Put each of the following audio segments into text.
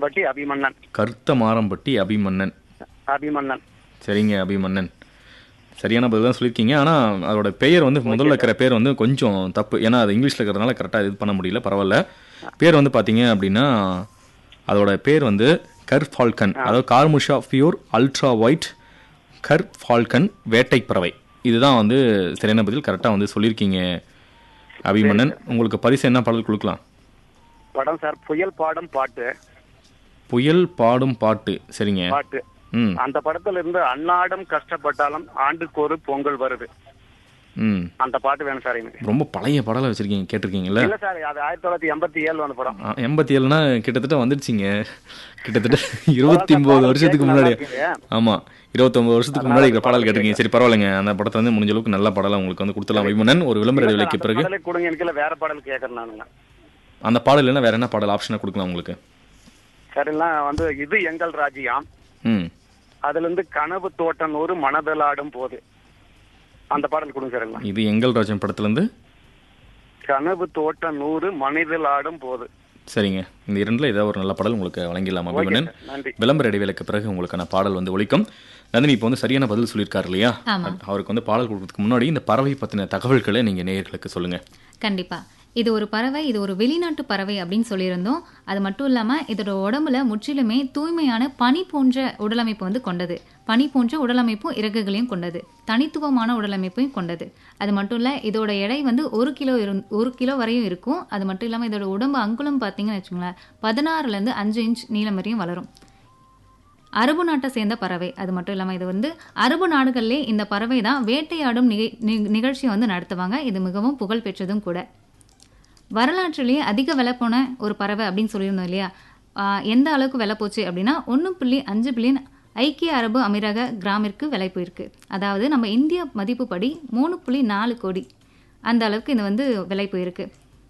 மாரம்பட்டி அபிமன்னன் கருத்த மாரம்பட்டி அபிமன்னன் அபிமன்னன் சரிங்க அபிமன்னன் சரியான பதில் தான் சொல்லியிருக்கீங்க ஆனால் அதோட பெயர் வந்து முதல்ல இருக்கிற பேர் வந்து கொஞ்சம் தப்பு ஏன்னா அது இங்கிலீஷில் இருக்கிறதுனால கரெக்டாக இது பண்ண முடியல பரவாயில்ல பேர் வந்து பார்த்தீங்க அப்படின்னா அதோட பேர் வந்து கர் ஃபால்கன் அதாவது கார்முஷா pure ultra white gyr falcon வேட்டை பறவை இதுதான் வந்து சரியான பதில் கரெக்டாக வந்து சொல்லியிருக்கீங்க அபிமன்னன் உங்களுக்கு பரிசு என்ன பாடல் கொடுக்கலாம் படம் சார் புயல் பாடும் பாட்டு புயல் பாடும் பாட்டு சரிங்க பாட்டு ம் அந்த படத்துல இருந்து அன்னாடம் கஷ்டப்பட்டாலும் ஆண்டுக்கு ஒரு பொங்கல் வருது ம் அந்த பாட்டு வேணும் சார் எனக்கு ரொம்ப பழைய பாடலை வச்சிருக்கீங்க கேட்டிருக்கீங்கல்ல இல்ல சார் அது ஆயிரத்தி தொள்ளாயிரத்தி எண்பத்தி ஏழு வந்த படம் ஆ, எண்பத்தி ஏழுனா கிட்டத்தட்ட வந்துடுச்சிங்க கிட்டத்தட்ட இருபத்தி ஒன்பது வருஷத்துக்கு முன்னாடி ஆமா இருபத்தொன்பது வருஷத்துக்கு முன்னாடி இருக்கிற பாடல் கேட்டிருக்கீங்க சரி பரவாயில்லைங்க அந்த படத்தை வந்து முடிஞ்ச அளவுக்கு நல்ல பாடலை உங்களுக்கு வந்து கொடுத்துலாம் விமனன் ஒரு விளம்பர இடைவெளிக்கு பிறகு பாடலே கொடுங்க எனக்கு இல்ல வேற பாடல் கேட்கறேன் நானுங்க அந்த பாடல் இல்லைன்னா வேற என்ன பாடல் ஆப்ஷனை கொடுக்கலாம் உங்களுக்கு சரிலாம் வந்து இது எங்கள் ராஜ்யம் ம் அதுல இருந்து கனவு தோட்டம் ஒரு மனதலாடும் போது அந்த பாடல் கொடுங்க சார் எல்லாம் இது எங்கள் ராஜன் படத்துலேருந்து கனவு தோட்டம் நூறு மனிதலாடும் போது சரிங்க இந்த இரண்டுல ஏதாவது ஒரு நல்ல பாடல் உங்களுக்கு வழங்கிடலாம் அபிமனன் சார், நன்றி விளம்பர இடைவேளைக்கு பிறகு உங்களுக்கான பாடல் வந்து ஒலிக்கும் நந்தினி இப்போ வந்து சரியான பதில் சொல்லியிருக்காரு இல்லையா ஆமா. அவருக்கு வந்து பாடல் கொடுக்கறதுக்கு முன்னாடி இந்த பறவை பத்தின தகவல்களை நீங்க நேயர்களுக்கு சொல்லுங்க கண்டிப்பா இது ஒரு பறவை இது ஒரு வெளிநாட்டு பறவை அப்படின்னு சொல்லியிருந்தோம் அது மட்டும் இல்லாம இதோட உடம்புல முற்றிலுமே தூய்மையான பனி போன்ற உடலமைப்பு வந்து கொண்டது பனி போன்ற உடலமைப்பும் இறகுகளையும் கொண்டது தனித்துவமான உடலமைப்பையும் கொண்டது அது மட்டும் இல்ல இதோட எடை வந்து ஒரு கிலோ இரு ஒரு கிலோ வரையும் இருக்கும் அது மட்டும் இல்லாம இதோட உடம்பு அங்குலம் பார்த்தீங்கன்னு வச்சுக்கோங்களேன் பதினாறுல இருந்து அஞ்சு இன்ச் நீளம் வரையும் வளரும் அரபு நாட்டை சேர்ந்த பறவை அது மட்டும் இல்லாமல் இது வந்து அரபு நாடுகளிலே இந்த பறவை தான் வேட்டையாடும் நிக நி- நிகழ்ச்சியை வந்து நடத்துவாங்க இது மிகவும் புகழ் பெற்றதும் கூட வரலாற்றிலேயே அதிக விலை போன ஒரு பறவை அப்படின்னு சொல்லியிருந்தோம் இல்லையா ஆஹ் எந்த அளவுக்கு விலை போச்சு அப்படின்னா ஒன்று புள்ளி அஞ்சு பில்லியன் ஐக்கிய அரபு அமீரக கிராமிற்கு விலை போயிருக்கு அதாவது நம்ம இந்திய மதிப்புப்படி மூணு புள்ளி நாலு கோடி அந்த அளவுக்கு இது வந்து விலை போயிருக்கு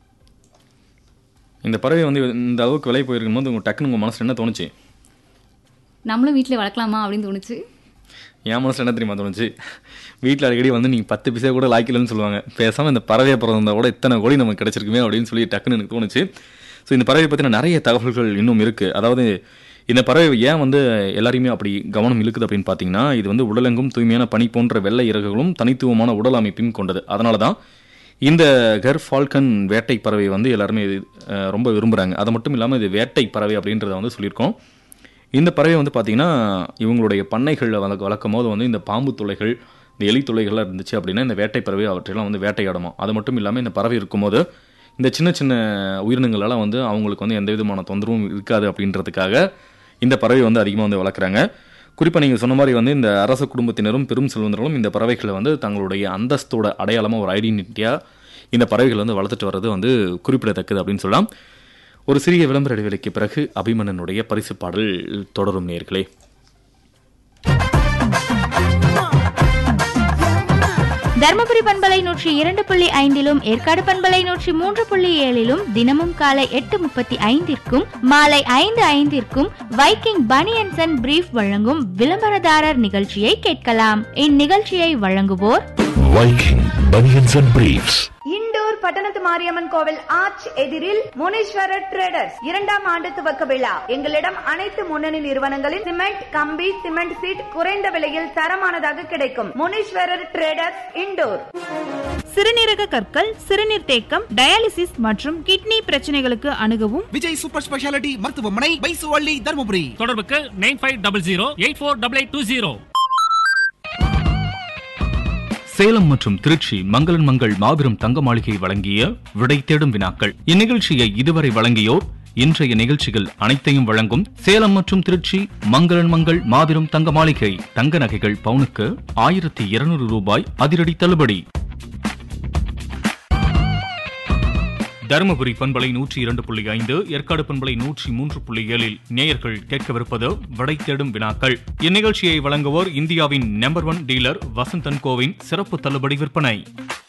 இந்த பறவை வந்து இந்த அளவுக்கு விலை போயிருக்கும் போது உங்க டக்குன்னு உங்க மனசுல என்ன தோணுச்சு நம்மளும் வீட்டில் வளர்க்கலாமா அப்படின்னு தோணுச்சு என் மனசுல என்ன தெரியுமா தோணுச்சு வீட்டில் அடிக்கடி வந்து நீங்கள் பத்து பைசா கூட லாய்க்கலன்னு சொல்லுவாங்க பேசாமல் இந்த பறவையை பிறந்தா கூட இத்தனை கோடி நமக்கு கிடைச்சிருக்குமே அப்படின்னு சொல்லி டக்குன்னு எனக்கு தோணுச்சு ஸோ இந்த பறவை பற்றின நிறைய தகவல்கள் இன்னும் இருக்குது அதாவது இந்த பறவை ஏன் வந்து எல்லாரையுமே அப்படி கவனம் இழுக்குது அப்படின்னு பார்த்தீங்கன்னா இது வந்து உடலெங்கும் தூய்மையான பனி போன்ற வெள்ளை இறகுகளும் தனித்துவமான உடல் அமைப்பையும் கொண்டது அதனால தான் இந்த கர் ஃபால்கன் வேட்டை பறவை வந்து எல்லாருமே இது, அஹ், ரொம்ப விரும்புகிறாங்க அது மட்டும் இல்லாமல் இது வேட்டை பறவை அப்படின்றத வந்து சொல்லியிருக்கோம் இந்த பறவை வந்து பார்த்தீங்கன்னா இவங்களுடைய பண்ணைகளில் வளர்க்க வளர்க்கும் போது வந்து இந்த பாம்பு துளைகள் இந்த எலி துளைகள்லாம் இருந்துச்சு அப்படின்னா இந்த வேட்டை பறவை அவற்றையெல்லாம் வந்து வேட்டையாடுமா அது மட்டும் இல்லாமல் இந்த பறவை இருக்கும்போது இந்த சின்ன சின்ன உயிரினங்களெல்லாம் வந்து அவங்களுக்கு வந்து எந்த விதமான தொந்தரவும் இருக்காது அப்படின்றதுக்காக இந்த பறவை வந்து அதிகமாக வந்து வளர்க்குறாங்க குறிப்பாக நீங்கள் சொன்ன மாதிரி வந்து இந்த அரச குடும்பத்தினரும் பெரும் செல்வந்தர்களும் இந்த பறவைகளை வந்து தங்களுடைய அந்தஸ்தோட அடையாளமாக ஒரு ஐடென்டிட்டியாக இந்த பறவைகள் வந்து வளர்த்துட்டு வர்றது வந்து குறிப்பிடத்தக்கது அப்படின்னு சொல்லலாம் ஒரு சிறிய விளம்பர இடைவெளிக்கு பிறகு அபிமன்னனுடைய பரிசு பாடல் தொடரும் நேர்களே தருமபுரி பண்பலை நூற்றி இரண்டு புள்ளி ஐந்திலும் ஏற்காடு பண்பலை நூற்றி மூன்று புள்ளி ஏழிலும் தினமும் காலை எட்டு முப்பத்தி ஐந்திற்கும் மாலை ஐந்து ஐந்திற்கும் வைக்கிங் பனியன்சன் அண்ட் பிரீஃப் வழங்கும் விளம்பரதாரர் நிகழ்ச்சியை கேட்கலாம் இந்நிகழ்ச்சியை வழங்குவோர் Viking Bunions and Briefs. Indore பட்டணத்து மாரியம்மன் கோவில் ஆர்ச் எதிரில் முனீஸ்வரர் ட்ரேடர்ஸ் இரண்டாம் ஆண்டு துவக்க விழா எங்களிடம் அனைத்து முன்னணி நிறுவனங்களின் சிமெண்ட் கம்பி சிமெண்ட் சீட் குறைந்த விலையில் தரமானதாக கிடைக்கும் முனீஸ்வரர் ட்ரேடர்ஸ் இண்டோர் சிறுநீரக கற்கள் சிறுநீர் தேக்கம் டயாலிசிஸ் மற்றும் கிட்னி பிரச்சனைகளுக்கு அணுகவும் விஜய் சூப்பர் ஸ்பெஷாலிட்டி மருத்துவமனை பைசுவள்ளி தருமபுரி தொடர்புக்கு nine five double zero eight four double eight two zero Salem மற்றும் திருச்சி மங்களன் மங்கள் மாபெரும் தங்க மாளிகை வழங்கிய விடை தேடும் வினாக்கள் இந்நிகழ்ச்சியை இதுவரை வழங்கியோர் இன்றைய நிகழ்ச்சிகள் அனைத்தையும் வழங்கும் சேலம் மற்றும் திருச்சி மங்களன் மங்கள் மாபெரும் தங்க மாளிகை தங்க நகைகள் பவுனுக்கு ஆயிரத்தி இருநூறு ரூபாய் அதிரடி தள்ளுபடி தருமபுரி பண்பலை நூற்றி இரண்டு புள்ளி ஐந்து ஏற்காடு பண்பலை நூற்றி மூன்று புள்ளி ஏழில் நேயர்கள் கேட்கவிருப்பது விடை தேடும் வினாக்கள் இந்நிகழ்ச்சியை வழங்குவோர் இந்தியாவின் நம்பர் ஒன் டீலர் வசந்தன் கோவின் சிறப்பு தள்ளுபடி விற்பனை